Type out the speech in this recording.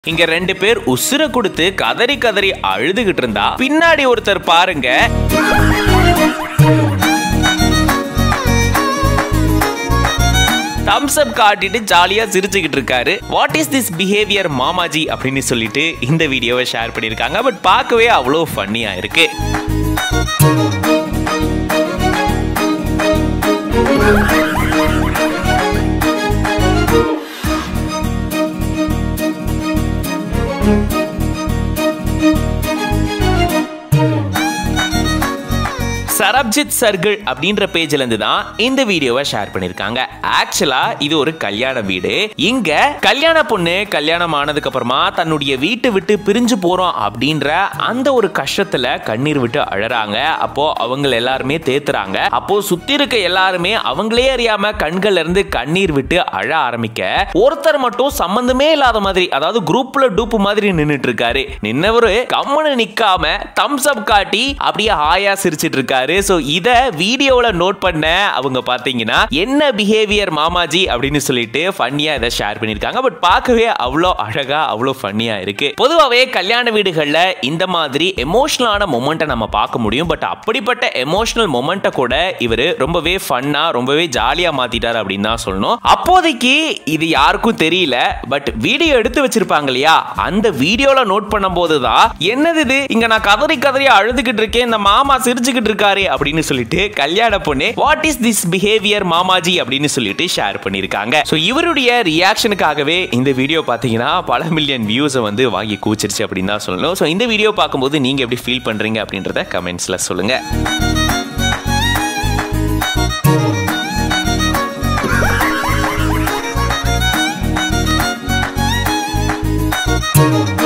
இங்க ரெண்டு பேர் உசுர கொடுத்து கதறி கதறி அழுதுகிட்டு இருந்தா பின்னாடி ஒருத்தர் பாருங்க தம்ஸ் அப் காட்டிட்டு ஜாலியா சிரிச்சுக்கிட்டு இருக்காரு வாட் இஸ் திஸ் பிஹேவியர் மாமாஜி அப்படின்னு சொல்லிட்டு இந்த வீடியோவை ஷேர் பண்ணியிருக்காங்க பட் பார்க்கவே அவ்வளோ ஃபன்னியா இருக்கு சரப்ஜித் சர்கிள் அப்படின்ற பேஜ்ல இருந்து தான் இந்த வீடியோவை ஷேர் பண்ணிருக்காங்க ஆக்சுவலா இது ஒரு கல்யாண வீடு இங்க கல்யாண பொண்ணு கல்யாணம் ஆனதுக்கு அப்புறமா தன்னுடைய வீட்டை விட்டு பிரிஞ்சு போறோம் அப்படின்ற அந்த ஒரு கஷ்டத்துல கண்ணீர் விட்டு அழறாங்க அப்போ அவங்க எல்லாருமே தேத்துறாங்க அப்போ சுத்தி இருக்க எல்லாருமே அவங்களே அறியாம கண்கள்ல இருந்து கண்ணீர் விட்டு அழ ஆரம்பிக்க ஒருத்தர் மட்டும் சம்பந்தமே இல்லாத மாதிரி அதாவது குரூப்ல டூப் மாதிரி நின்னுட்டு இருக்காரு நின்னவரு கம்முன்னு நிக்காம தம்ஸ் அப் காட்டி அப்படியே ஹாயா சிரிச்சிட்டு இருக்காரு சோ இத வீடியோல நோட் பண்ண அவங்க பாத்தீங்கன்னா என்ன பிஹேவியர் மாமாஜி அப்படின்னு சொல்லிட்டு ஃபன்னியா இதை ஷேர் பண்ணிருக்காங்க பட் பார்க்கவே அவ்வளோ அழகா அவ்வளோ ஃபன்னியா இருக்கு பொதுவாகவே கல்யாண வீடுகள்ல இந்த மாதிரி எமோஷனலான மொமெண்ட்டை நம்ம பார்க்க முடியும் பட் அப்படிப்பட்ட எமோஷனல் மொமெண்ட்டை கூட இவர் ரொம்பவே ஃபன்னா ரொம்பவே ஜாலியா மாத்திட்டார் அப்படின்னு தான் சொல்லணும் அப்போதைக்கு இது யாருக்கும் தெரியல பட் வீடியோ எடுத்து வச்சிருப்பாங்க இல்லையா அந்த வீடியோல நோட் பண்ணும்போது தான் என்னது இது இங்க நான் கதறி கதறி அழுதுகிட்டு இருக்கேன் இந்த மாமா சிரிச்சுக்கிட்டு இருக்காரு அப்படின்னு சொல்லிட்டு கல்யாண பொண்ணு வாட் இஸ் திஸ் பிஹேவியர் மாமாஜி அப்படின்னு சொல்லிட்டு ஷேர் பண்ணிருக்காங்க ஸோ இவருடைய ரியாக்ஷனுக்காகவே இந்த வீடியோ பார்த்தீங்கன்னா பல மில்லியன் வியூஸை வந்து வாங்கி கூச்சிருச்சு அப்படின்னு தான் சொல்லணும் ஸோ இந்த வீடியோ பார்க்கும்போது நீங்க எப்படி ஃபீல் பண்றீங்க அப்படின்றத கமெண்ட்ஸ்ல சொல்லுங்க Thank you.